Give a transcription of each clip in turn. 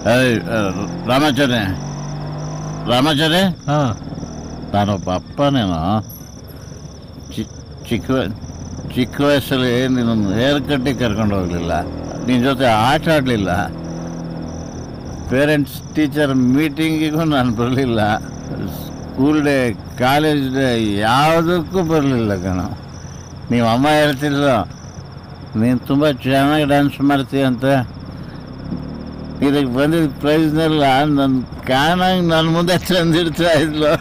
ಏಯ್, ಆ, ರಾಮಾಚಾರ್ಯ ರಾಮಾಚಾರ್ಯ ಹಾ ನಾನೊಬ್ಬ ಅಪ್ಪನೇನೋ ಚಿ ಚಿಕ್ಕ ವ- ಚಿಕ್ಕ ವಯಸ್ಸಲ್ಲಿ ನಿನ್ನನ್ನು ಹೇರ್ ಕಟ್ಟಿಗೆ ಕರ್ಕೊಂಡು ಹೋಗಲಿಲ್ಲ ನಿನ್ನ ಜೊತೆ ಆಟ ಆಡಲಿಲ್ಲ ಪೇರೆಂಟ್ಸ್ ಟೀಚರ್ ಮೀಟಿಂಗಿಗೂ ನಾನು ಬರಲಿಲ್ಲ ಸ್ಕೂಲ್ ಡೇ ಕಾಲೇಜ್ ಡೇ ಯಾವುದಕ್ಕೂ ಬರಲಿಲ್ಲ ಕಣ ನೀವು ಅಮ್ಮ ಹೇಳ್ತಿದ್ರು ನೀನು ತುಂಬ ಚೆನ್ನಾಗಿ ಡ್ಯಾನ್ಸ್ ಮಾಡ್ತೀಯ ಅಂತ ಇದಕ್ಕೆ ಬಂದಿದ್ದ ಪ್ರೈಸ್ನೆಲ್ಲ ನನ್ನ ಕಾನಾಗಿ ನನ್ನ ಮುಂದೆ ತಂದಿಡ್ತಾ ಇದ್ಲು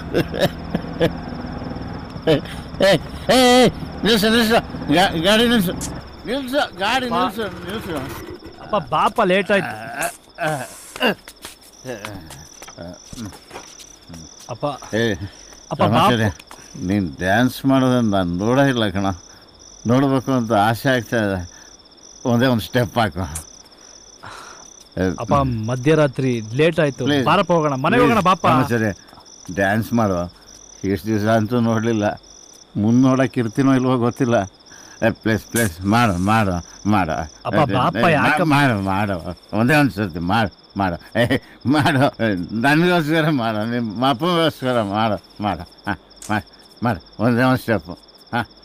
ಏ, ಏ, ಏ, ನಿಲ್ಸು ನಿಲ್ಸು ಗಾ- ಗಾಡಿ ನಿಲ್ಸು ನಿಲ್ಸು ಗಾಡಿ ನಿಲ್ಸು ನಿಲ್ಸು ಅಪ್ಪ ಬಾಪ ಲೇಟ್ ಆಯ್ತು ಅಪ್ಪ ಏ ಅಪ್ಪ, ಸಮಾಚಾರ ನೀನು ಡ್ಯಾನ್ಸ್ ಮಾಡೋದನ್ನ ನಾನು ನೋಡೇ ಇಲ್ಲ ಕಣ ನೋಡಬೇಕು ಅಂತ ಆಸೆ ಆಗ್ತಾ ಇದೆ ಒಂದೇ ಒಂದು ಸ್ಟೆಪ್ ಹಾಕು ಏ, ಅಪ್ಪ ಮಧ್ಯರಾತ್ರಿ ಲೇಟ್ ಆಯ್ತು Please. ಬಾರಪ್ಪ ಹೋಗೋಣ ಮನೆಗೆ ಹೋಗೋಣ ಬಾಪ ಸರಿ ಡ್ಯಾನ್ಸ್ ಮಾಡು ಎಷ್ಟು ದಿವಸ ಅಂತೂ ನೋಡಲಿಲ್ಲ ಮುಂದೆ ನೋಡಕ್ಕೆ ಇರ್ತೀನೋ ಇಲ್ವೋ ಗೊತ್ತಿಲ್ಲ ಪ್ಲೇಸ್ ಪ್ಲೇಸ್ ಮಾಡು ಮಾಡು ಮಾಡು ಅಪ್ಪ, ಬಾಪ, ಏ, ಯಾಕಪ್ಪ? ಮಾಡು ಮಾಡು ಒಂದೇ ಒಂದು ಸರ್ತಿ ಮಾಡು ಮಾಡು ಏ ಮಾಡು ನನಗೋಸ್ಕರ ಮಾಡು ನಿಮ್ಮ ಅಪ್ಪಗೋಸ್ಕರ ಮಾಡು ಮಾಡು ಹಾಂ ಮಾಡು ಮಾಡು ಒಂದೇ ಒಂದು ಸ್ಟೆಪ್ಪು ಹಾಂ